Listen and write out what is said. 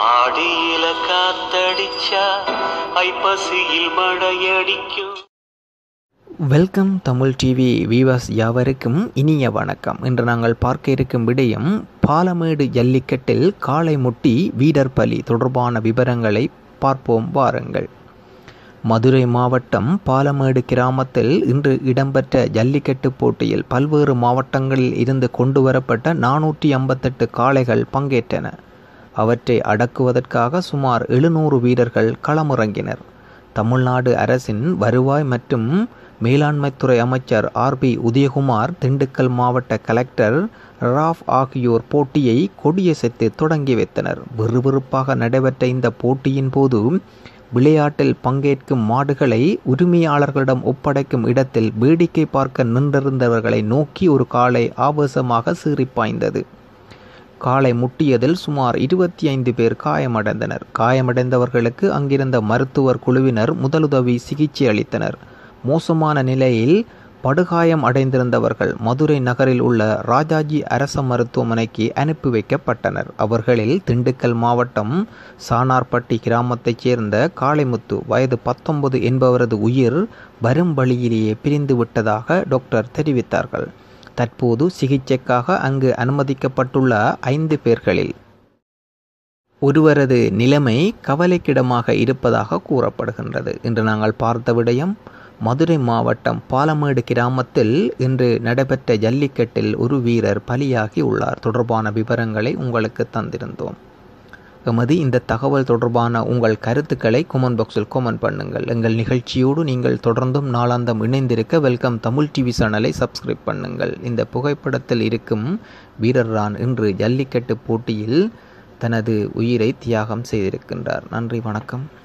ஆடியில காத்தடிச்சா ஐப்பசியில் மழையடிக்கும் வெல்கம் தமிழ் டிவி வீவர்ஸ் யாவருக்கும் இனிய வணக்கம் இன்று நாங்கள் பார்க்க இருக்கும் விடயம் பாலமேடு ஜல்லிக்கட்டில் காளை முட்டி வீரர் பலி தொடர்பான விவரங்களை பார்ப்போம் வாருங்கள் மதுரை மாவட்டம் பாலமேடு கிராமத்தில் இன்று இடம்பெற்ற ஜல்லிக்கட்டு போட்டியில் பல்வேறு மாவட்டங்களில் இருந்து கொண்டு வரப்பட்ட நானூற்றி ஐம்பத்தெட்டு காளைகள் பங்கேற்றன அவற்றை அடக்குவதற்காக சுமார் எழுநூறு வீரர்கள் களமிறங்கினர் தமிழ்நாடு அரசின் வருவாய் மற்றும் மேலாண்மைத்துறை அமைச்சர் ஆர் பி உதயகுமார் திண்டுக்கல் மாவட்ட கலெக்டர் ராஃப் ஆகியோர் போட்டியை கொடியசைத்து தொடங்கி வைத்தனர் விறுவிறுப்பாக நடைபெற்ற இந்த போட்டியின் போது விளையாட்டில் பங்கேற்கும் மாடுகளை உரிமையாளர்களிடம் ஒப்படைக்கும் இடத்தில் வேடிக்கை பார்க்க நின்றிருந்தவர்களை நோக்கி ஒரு காளை ஆவேசமாக சீறிப்பாய்ந்தது காலை முட்டியதில் சுமார் இருபத்தி ஐந்து பேர் காயமடைந்தனர் காயமடைந்தவர்களுக்கு அங்கிருந்த மருத்துவர் குழுவினர் முதலுதவி சிகிச்சை அளித்தனர் மோசமான நிலையில் படுகாயம் அடைந்திருந்தவர்கள் மதுரை நகரில் உள்ள ராஜாஜி அரச மருத்துவமனைக்கு அனுப்பி வைக்கப்பட்டனர் அவர்களில் திண்டுக்கல் மாவட்டம் சானார்பட்டி கிராமத்தைச் சேர்ந்த காளைமுத்து வயது பத்தொன்பது என்பவரது உயிர் வரும் வழியிலேயே பிரிந்து விட்டதாக டாக்டர் தெரிவித்தார்கள் தற்போது சிகிச்சைக்காக அங்கு அனுமதிக்கப்பட்டுள்ள ஐந்து பேர்களில் ஒருவரது நிலைமை கவலைக்கிடமாக இருப்பதாக கூறப்படுகின்றது இன்று நாங்கள் பார்த்த விடயம் மதுரை மாவட்டம் பாலமேடு கிராமத்தில் இன்று நடைபெற்ற ஜல்லிக்கட்டில் ஒரு வீரர் பலியாகி உள்ளார் தொடர்பான விவரங்களை உங்களுக்கு தந்திருந்தோம் எமது இந்த தகவல் தொடர்பான உங்கள் கருத்துக்களை கொமெண்ட் பாக்ஸில் கொமெண்ட் பண்ணுங்கள் எங்கள் நிகழ்ச்சியோடு நீங்கள் தொடர்ந்தும் நாளாந்தம் இணைந்திருக்க வெல்கம் தமிழ் டிவி சேனலை சப்ஸ்கிரைப் பண்ணுங்கள் இந்த புகைப்படத்தில் இருக்கும் வீரர் ரான் இன்று ஜல்லிக்கட்டு போட்டியில் தனது உயிரை தியாகம் செய்திருக்கின்றார் நன்றி வணக்கம்